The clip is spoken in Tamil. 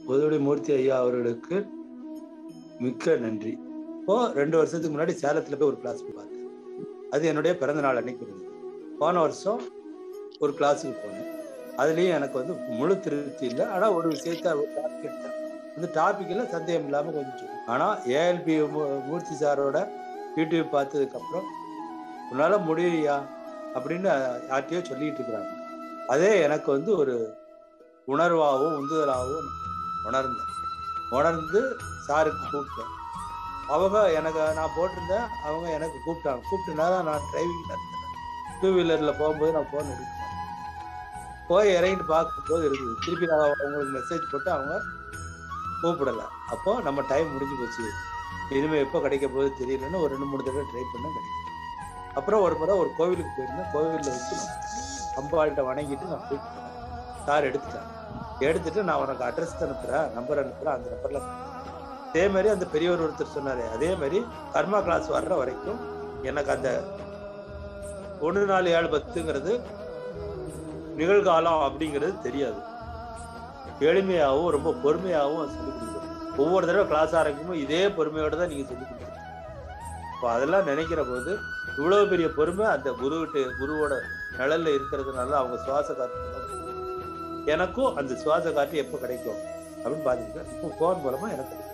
பொதுவுடைய மூர்த்தி ஐயா அவர்களுக்கு மிக்க நன்றி இப்போ ரெண்டு வருஷத்துக்கு முன்னாடி சேலத்துல போய் ஒரு கிளாஸ் பார்த்தேன் அது என்னுடைய பிறந்த நாள் அன்னைக்கு இருந்தது போன வருஷம் ஒரு கிளாஸுக்கு போனேன் அதுலேயும் எனக்கு வந்து முழு திருப்தி இல்லை ஆனால் ஒரு விஷயத்த ஒரு டாபிக் எடுத்தேன் அந்த டாபிக்கில் சந்தேகம் இல்லாமல் கொஞ்சம் சொல்லி ஆனால் ஏஎல்பி மூர்த்தி சாரோட யூடியூப் பார்த்ததுக்கப்புறம் உன்னால் முடியலையா அப்படின்னு யார்கிட்டயோ சொல்லிட்டு இருக்கிறாங்க அதே எனக்கு வந்து ஒரு உணர்வாகவும் உந்துதலாகவும் உணர்ந்தேன் உணர்ந்து சாருக்கு கூப்பிட்டேன் அவங்க எனக்கு நான் போட்டிருந்தேன் அவங்க எனக்கு கூப்பிட்டாங்க கூப்பிட்டுனா தான் நான் டிரைவிங்கில் இருந்தேன் டூ வீலரில் போகும்போது நான் ஃபோன் எடுக்கிறேன் போய் இறங்கிட்டு பார்க்கும்போது இருக்குது திருப்பி நான் அவங்களுக்கு மெசேஜ் போட்டு அவங்க கூப்பிடலை அப்போ நம்ம டைம் முடிஞ்சு போச்சு இனிமேல் எப்போ கிடைக்க போகுது தெரியலன்னு ஒரு ரெண்டு மூணு தடவை ட்ரை பண்ண கிடைக்கும் அப்புறம் ஒரு முறை ஒரு கோவிலுக்கு போயிருந்தேன் கோவிலில் வச்சு அம்பாள்கிட்ட வணங்கிட்டு நான் போயிட்டு சார் எடுத்துட்டேன் எடுத்துட்டு நான் உனக்கு அட்ரஸ் அனுப்புறேன் நம்பர் அனுப்புறேன் அந்த நம்பர்ல அதே மாதிரி அந்த பெரியவர் ஒருத்தர் சொன்னாரு அதே மாதிரி கர்மா கிளாஸ் வர்ற வரைக்கும் எனக்கு அந்த ஒன்று நாலு ஏழு பத்துங்கிறது நிகழ்காலம் அப்படிங்கிறது தெரியாது எளிமையாகவும் ரொம்ப பொறுமையாகவும் சொல்லிக் கொடுக்குறோம் ஒவ்வொரு தடவை கிளாஸ் ஆரம்பிக்கும்போது இதே பொறுமையோட தான் நீங்க சொல்லிக் கொடுக்குறீங்க இப்போ அதெல்லாம் நினைக்கிற போது இவ்வளவு பெரிய பொறுமை அந்த குருவிட்டு குருவோட நிழல்ல இருக்கிறதுனால அவங்க சுவாச காற்று எனக்கும் அந்த சுவாச காற்று எப்போ கிடைக்கும் அப்படின்னு பார்த்துக்கிட்டேன் இப்போ ஃபோன் மூலமா எனக்கு